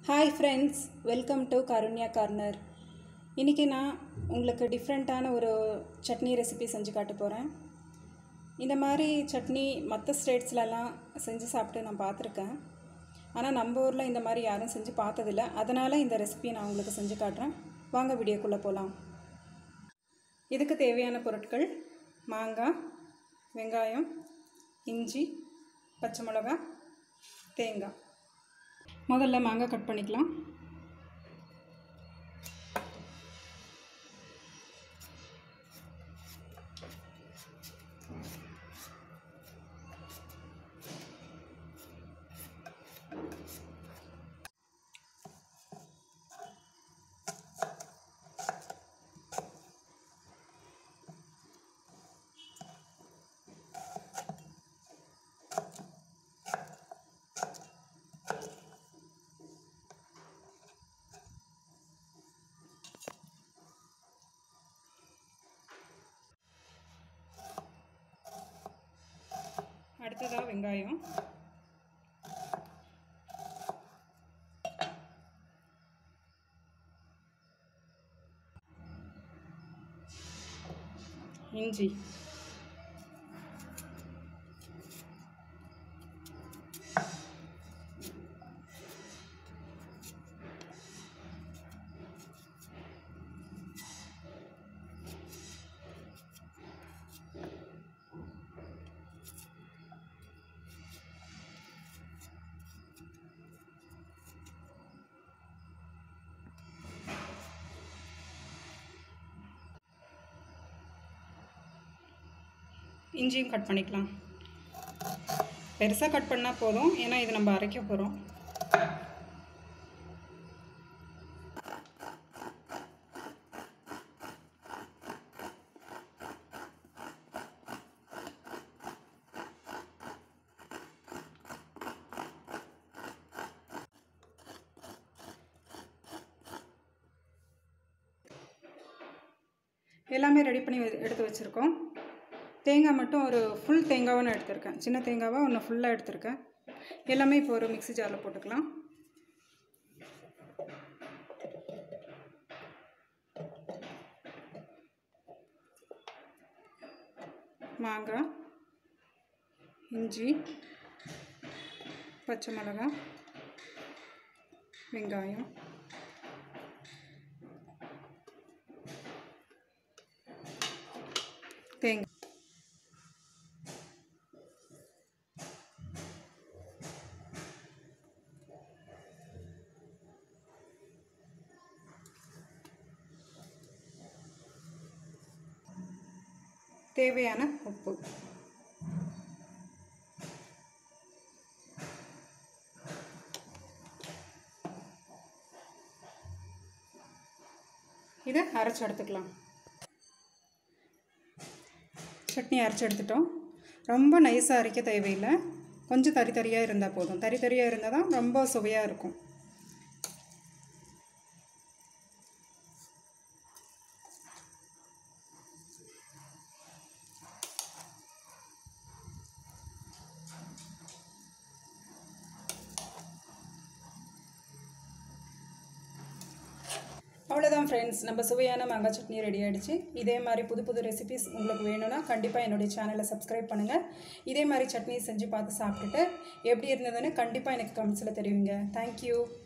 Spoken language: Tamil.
hi friends welcome to Karunya corner இன்றைக்கி நான் உங்களுக்கு டிஃப்ரெண்ட்டான ஒரு சட்னி ரெசிபி செஞ்சு காட்ட போகிறேன் இந்த மாதிரி சட்னி மற்ற ஸ்டேட்ஸ்லலாம் செஞ்சு சாப்பிட்டு நான் பார்த்துருக்கேன் ஆனால் நம்ம ஊரில் இந்த மாதிரி யாரும் செஞ்சு பார்த்ததில்ல அதனால் இந்த ரெசிபி நான் உங்களுக்கு செஞ்சு காட்டுறேன் வாங்க வீடியோக்குள்ளே போகலாம் இதுக்கு தேவையான பொருட்கள் மாங்காய் வெங்காயம் இஞ்சி பச்சை மிளகாய் தேங்காய் முதல்ல மாங்காய் கட் பண்ணிக்கலாம் அடுத்ததாக வெங்காயம் இஞ்சி இஞ்சியும் கட் பண்ணிக்கலாம் பெருசாக கட் பண்ணால் போதும் ஏன்னா இது நம்ம அரைக்க போகிறோம் எல்லாமே ரெடி பண்ணி எடுத்து வச்சுருக்கோம் தேங்காய் மட்டும் ஒரு ஃபுல் தேங்காவாக நான் எடுத்திருக்கேன் சின்ன தேங்காவாக ஒன்று ஃபுல்லாக எடுத்திருக்கேன் எல்லாமே இப்போ ஒரு மிக்ஸி ஜாரில் போட்டுக்கலாம் மாங்காய் இஞ்சி பச்சை மிளகாய் வெங்காயம் தேங்காய் தேவையான உப்பு இதை அரைச்சி எடுத்துக்கலாம் சட்னி அரைச்சி எடுத்துட்டோம் ரொம்ப நைஸாக அரைக்க தேவையில்லை கொஞ்சம் தறி தறியாக இருந்தால் போதும் தறி தறியாக இருந்தால் தான் ரொம்ப சுவையாக இருக்கும் அவ்வளோதான் ஃப்ரெண்ட்ஸ் நம்ம சுவையான மாங்காய் சட்னி ரெடி ஆகிடுச்சு இதே மாதிரி புது புது ரெசிபிஸ் உங்களுக்கு வேணும்னா கண்டிப்பாக என்னுடைய சேனலை சப்ஸ்கிரைப் பண்ணுங்கள் இதே மாதிரி சட்னி செஞ்சு பார்த்து சாப்பிட்டுட்டு எப்படி இருந்ததுன்னு கண்டிப்பாக எனக்கு கமெண்ட்ஸில் தெரிவிங்க தேங்க்யூ